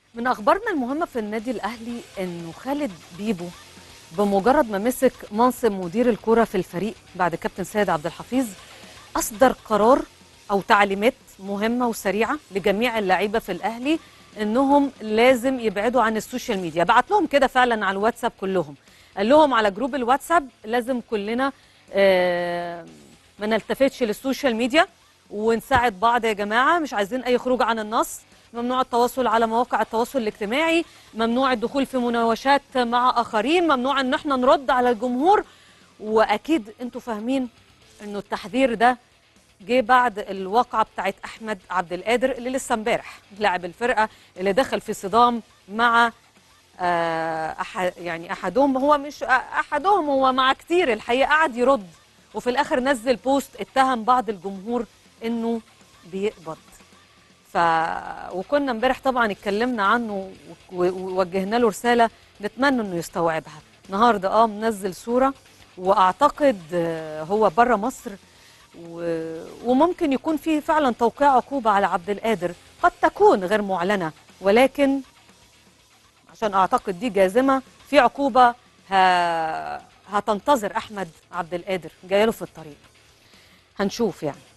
من اخبارنا المهمه في النادي الاهلي انه خالد بيبو بمجرد ما مسك منصب مدير الكره في الفريق بعد كابتن سيد عبد الحفيظ اصدر قرار او تعليمات مهمه وسريعه لجميع اللعيبه في الاهلي انهم لازم يبعدوا عن السوشيال ميديا بعت لهم كده فعلا على الواتساب كلهم قال لهم على جروب الواتساب لازم كلنا آه، ما نلتفتش للسوشيال ميديا ونساعد بعض يا جماعه مش عايزين اي خروج عن النص ممنوع التواصل على مواقع التواصل الاجتماعي ممنوع الدخول في مناوشات مع اخرين ممنوع ان احنا نرد على الجمهور واكيد انتوا فاهمين انه التحذير ده جه بعد الواقعه بتاعت احمد عبد القادر اللي لسه امبارح لاعب الفرقه اللي دخل في صدام مع آه، أحد يعني احدهم هو مش احدهم هو مع كتير الحقيقه قعد يرد وفي الاخر نزل بوست اتهم بعض الجمهور انه بيقبض ف وكنا امبارح طبعا اتكلمنا عنه و- ووجهنا له رساله نتمنى انه يستوعبها النهارده اه منزل صوره واعتقد آه، هو بره مصر و... وممكن يكون فيه فعلا توقيع عقوبه على عبد القادر قد تكون غير معلنه ولكن عشان اعتقد دي جازمه في عقوبه ه... هتنتظر احمد عبد القادر جايه له في الطريق هنشوف يعني